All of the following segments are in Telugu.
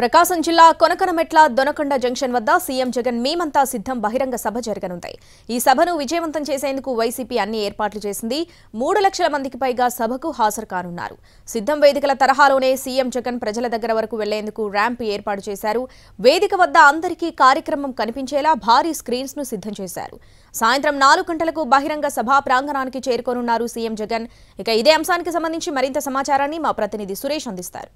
ప్రకాశం జిల్లా కొనకనమెట్ల దొనకొండ జంక్షన్ వద్ద సీఎం జగన్ మేమంతా సిద్ధం బహిరంగ సభ జరగనుంది ఈ సభను విజయవంతం చేసేందుకు వైసీపీ అన్ని ఏర్పాట్లు చేసింది మూడు లక్షల మందికి పైగా సభకు హాజరు కానున్నారు సిద్ధం వేదికల తరహాలోనే సీఎం జగన్ ప్రజల దగ్గర వరకు వెళ్లేందుకు ర్యాంప్ ఏర్పాటు చేశారు వేదిక వద్ద అందరికీ కార్యక్రమం కనిపించేలా భారీ స్క్రీన్స్ ను సిద్ధం చేశారు సాయంత్రం నాలుగు గంటలకు బహిరంగ సభా ప్రాంగణానికి చేరుకోనున్నారు సీఎం జగన్ ఇక ఇదే అంశానికి సంబంధించి మరింత సమాచారాన్ని మా ప్రతినిధి సురేష్ అందిస్తారు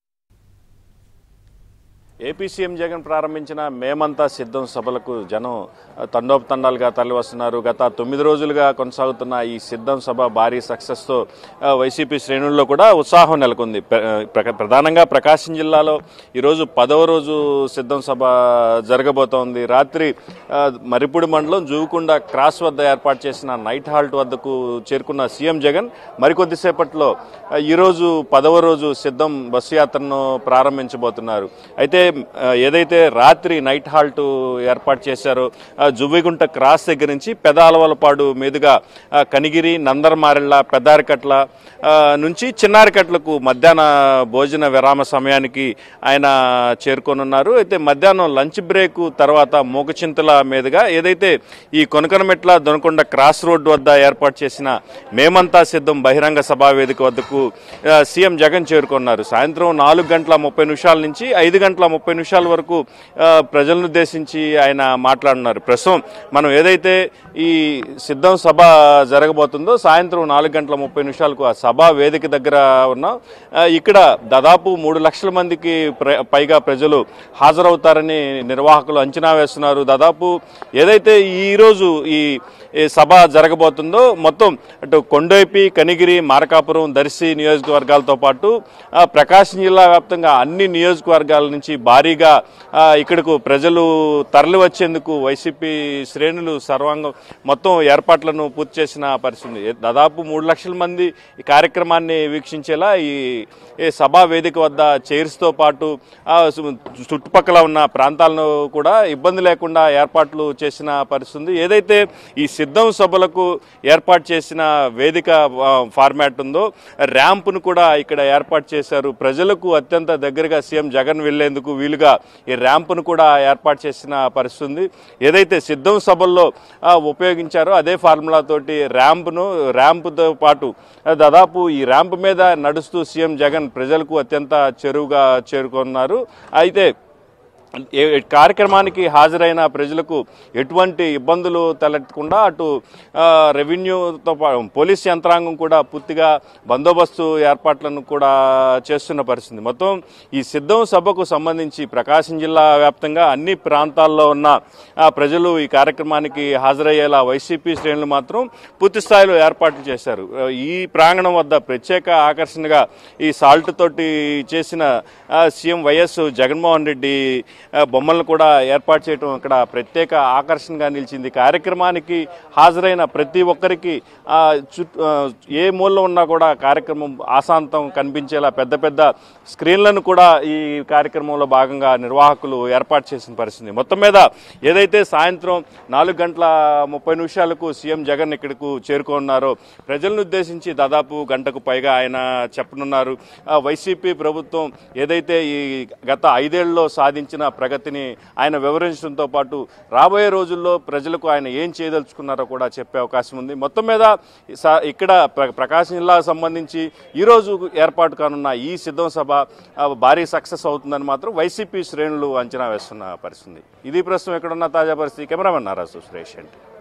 ఏపీ సీఎం జగన్ ప్రారంభించిన మేమంతా సిద్ధం సభలకు జనం తండోపతండాలుగా తరలివస్తున్నారు గత తొమ్మిది రోజులుగా కొనసాగుతున్న ఈ సిద్ధం సభ భారీ సక్సెస్తో ఆ, వైసీపీ శ్రేణుల్లో కూడా ఉత్సాహం నెలకొంది ప్ర- ప్ర- ప్రధానంగా ప్రకాశం జిల్లాలో ఈరోజు పదవ రోజు సిద్ధం సభ జరగబోతోంది రాత్రి ఆ, మరిపూడి మండలం జూవుకుండ క్రాస్ వద్ద ఏర్పాటు చేసిన నైట్ హాల్ట్ వద్దకు చేరుకున్న సీఎం జగన్ మరికొద్దిసేపట్లో ఆ, ఈరోజు పదవ రోజు సిద్ధం బస్సు యాత్రను ప్రారంభించబోతున్నారు అయితే ఆ, ఏదైతే రాత్రి నైట్ హాల్ట్ ఏర్పాటు చేశారో ఆ, జువ్విగుంట క్రాస్ దగ్గర నుంచి పెదాలవలపాడు మీదుగా ఆ, కనిగిరి నందరమారెళ్ళ పెద్దారికట్ల ఆ, నుంచి చిన్నారికట్లకు మధ్యాహ్న భోజన విరామ సమయానికి ఆయన చేరుకోనున్నారు అయితే మధ్యాహ్నం లంచ్ బ్రేక్ తర్వాత మూగచింతల మీదుగా ఏదైతే ఈ కొనకనమెట్ల దొనకొండ క్రాస్ రోడ్ వద్ద ఏర్పాటు చేసిన మేమంతా సిద్ధం బహిరంగ సభా వేదిక వద్దకు ఆ, సీఎం జగన్ చేరుకున్నారు సాయంత్రం నాలుగు గంటల ముప్పై నిమిషాల నుంచి ఐదు గంటల ముప్పై నిమిషాల వరకు ఆ, ప్రజలను ఉద్దేశించి ఆయన మాట్లాడున్నారు ప్రస్తుతం మనం ఏదైతే ఈ సిద్ధం సభ జరగబోతుందో సాయంత్రం నాలుగు గంటల ముప్పై నిమిషాలకు ఆ సభా వేదిక దగ్గర ఉన్నాం ఆ, ఇక్కడ దాదాపు మూడు లక్షల మందికి ప్ర- పైగా ప్రజలు హాజరవుతారని నిర్వాహకులు అంచనా వేస్తున్నారు దాదాపు ఏదైతే ఈరోజు ఈ ఈ సభ జరగబోతుందో మొత్తం అటు కొండైపి కనిగిరి మార్కాపురం దర్శి నియోజకవర్గాలతో పాటు ఆ, ప్రకాశం జిల్లా వ్యాప్తంగా అన్ని నియోజకవర్గాల నుంచి భారీగా ఆ, ఇక్కడకు ప్రజలు తరలి వచ్చేందుకు వైసీపీ శ్రేణులు సర్వాంగం మొత్తం ఏర్పాట్లను పూర్తి చేసిన పరిస్థితి ఉంది. దాదాపు మూడు లక్షల మంది ఈ కార్యక్రమాన్ని వీక్షించేలా ఈ ఈ సభా వేదిక వద్ద చైర్స్తో పాటు ఆ, సు- చుట్టుపక్కల ఉన్న ప్రాంతాలను కూడా ఇబ్బంది లేకుండా ఏర్పాట్లు చేసిన పరిస్థితి ఉంది. ఏదైతే ఈ సిద్ధం సభలకు ఏర్పాటు చేసిన వేదిక ఆ, ఫార్మాట్ ఉందో ర్యాంప్ను కూడా ఇక్కడ ఏర్పాటు చేశారు ప్రజలకు అత్యంత దగ్గరగా సీఎం జగన్ వెళ్లేందుకు వీలుగా ఈ ర్యాంపును కూడా ఏర్పాటు చేసిన పరిస్థితి ఉంది ఏదైతే సిద్ధం సభల్లో ఆ, ఉపయోగించారో అదే ఫార్ములా తోటి ర్యాంప్ను ర్యాంపుతో పాటు ఆ, దాదాపు ఈ ర్యాంప్ మీద నడుస్తూ సీఎం జగన్ ప్రజలకు అత్యంత చెరువుగా చేరుకున్నారు అయితే ఏ- కార్యక్రమానికి హాజరైన ప్రజలకు ఎటువంటి ఇబ్బందులు తలెత్తకుండా అటు ఆ, రెవెన్యూతో పా- పోలీస్ యంత్రాంగం కూడా పూర్తిగా బందోబస్తు ఏర్పాట్లను కూడా చేస్తున్న పరిస్థితి మొత్తం ఈ సిద్ధం సభకు సంబంధించి ప్రకాశం జిల్లా వ్యాప్తంగా అన్ని ప్రాంతాల్లో ఉన్న ఆ, ప్రజలు ఈ కార్యక్రమానికి హాజరయ్యేలా వైసీపీ శ్రేణులు మాత్రం పూర్తి స్థాయిలో ఏర్పాట్లు చేశారు ఆ, ఈ ప్రాంగణం వద్ద ప్రత్యేక ఆకర్షణగా ఈ సాల్ట్ తోటి చేసిన ఆ, సీఎం వైఎస్ జగన్మోహన్ రెడ్డి ఆ, బొమ్మలను కూడా ఏర్పాటు చేయడం ఇక్కడ ప్రత్యేక ఆకర్షణగా నిలిచింది కార్యక్రమానికి హాజరైన ప్రతి ఒక్కరికి ఆ, చుట్టూ ఆ, ఏ మూలలో ఉన్నా కూడా కార్యక్రమం ఆశాంతం కనిపించేలా పెద్ద పెద్ద స్క్రీన్లను కూడా ఈ కార్యక్రమంలో భాగంగా నిర్వాహకులు ఏర్పాటు చేసిన పరిస్థితి మొత్తం మీద ఏదైతే సాయంత్రం నాలుగు గంటల ముప్పై నిమిషాలకు సీఎం జగన్ ఇక్కడకు చేరుకున్నారో ప్రజలను ఉద్దేశించి దాదాపు గంటకు పైగా ఆయన చెప్పనున్నారు ఆ, వైసీపీ ప్రభుత్వం ఏదైతే ఈ గత ఐదేళ్లలో సాధించిన ప్రగతిని ఆయన వివరించడంతో పాటు రాబోయే రోజుల్లో ప్రజలకు ఆయన ఏం చేయదలుచుకున్నారో కూడా చెప్పే అవకాశం ఉంది మొత్తం మీద స- ఇక్కడ ప్ర- ప్రకాశం జిల్లాకు సంబంధించి ఈ రోజు ఏర్పాటు కానున్న ఈ సిద్ధం సభ ఆ, భారీ సక్సెస్ అవుతుందని మాత్రం వైసీపీ శ్రేణులు అంచనా వేస్తున్న పరిస్థితి ఇది ప్రస్తుతం ఎక్కడున్న తాజా పరిస్థితి కెమెరామెన్ నారాజు సురేష్ అండి